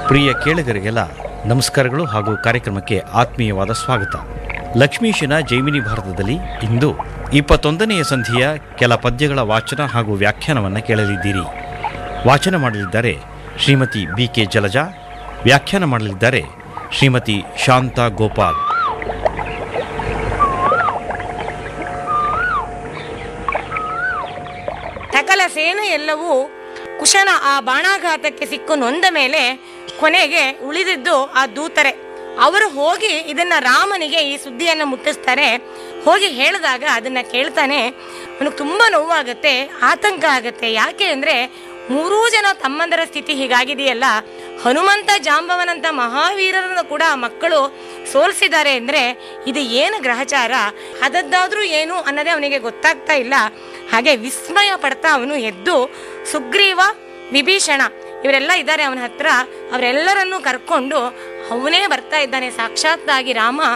ಪ್ರಿಯ ಕೇಳುಗರಿಗೆಲ್ಲ ನಮಸ್ಕಾರಗಳು ಹಾಗೂ ಕಾರ್ಯಕ್ರಮಕ್ಕೆ ಆತ್ಮೀಯವಾದ ಸ್ವಾಗತ ಲಕ್ಷ್ಮೀಶನ ಜೈಮಿನಿ ಭಾರತದಲ್ಲಿ ಇಂದು ಇಪ್ಪತ್ತೊಂದನೆಯ ಸಂಧಿಯ ಕೆಲ ಪದ್ಯಗಳ ವಾಚನ ಹಾಗೂ ವ್ಯಾಖ್ಯಾನವನ್ನು ಕೇಳಲಿದ್ದೀರಿ ವಾಚನ ಮಾಡಲಿದ್ದಾರೆ ಶ್ರೀಮತಿ ಬಿ ಕೆ ಜಲಜಾ ವ್ಯಾಖ್ಯಾನ ಮಾಡಲಿದ್ದಾರೆ ಶ್ರೀಮತಿ ಶಾಂತಾ ಗೋಪಾಲ್ ಸಕಲ ಸೇನೆ ಎಲ್ಲವೂ ಕುಶನ ಆ ಬಾಣಾಘಾತಕ್ಕೆ ಸಿಕ್ಕು ನೊಂದ ಮೇಲೆ ಕೊನೆಗೆ ಉಳಿದಿದ್ದು ಆ ದೂತರೆ ಅವರು ಹೋಗಿ ಇದನ್ನ ರಾಮನಿಗೆ ಈ ಸುದ್ದಿಯನ್ನು ಮುಟ್ಟಿಸ್ತಾರೆ ಹೋಗಿ ಹೇಳಿದಾಗ ಅದನ್ನ ಕೇಳ್ತಾನೆ ಅವನಿಗೆ ತುಂಬಾ ನೋವಾಗತ್ತೆ ಆತಂಕ ಆಗತ್ತೆ ಯಾಕೆ ಅಂದ್ರೆ ಮೂರೂ ಜನ ತಮ್ಮಂದರ ಸ್ಥಿತಿ ಹೀಗಾಗಿದೆಯಲ್ಲ ಹನುಮಂತ ಜಾಂಬವನಂತ ಮಹಾವೀರರನ್ನು ಕೂಡ ಮಕ್ಕಳು ಸೋಲಿಸಿದ್ದಾರೆ ಅಂದ್ರೆ ಇದು ಏನು ಗ್ರಹಚಾರ ಅದದ್ದಾದ್ರೂ ಏನು ಅನ್ನೋದೇ ಅವನಿಗೆ ಗೊತ್ತಾಗ್ತಾ ಇಲ್ಲ ಹಾಗೆ ವಿಸ್ಮಯ ಪಡ್ತಾ ಅವನು ಎದ್ದು ಸುಗ್ರೀವ ವಿಭೀಷಣ ಇವರೆಲ್ಲ ಇದ್ದಾರೆ ಅವನ ಹತ್ರ ಅವರೆಲ್ಲರನ್ನೂ ಕರ್ಕೊಂಡು ಅವನೇ ಬರ್ತಾ ಇದ್ದಾನೆ ಸಾಕ್ಷಾತ್ತಾಗಿ ರಾಮ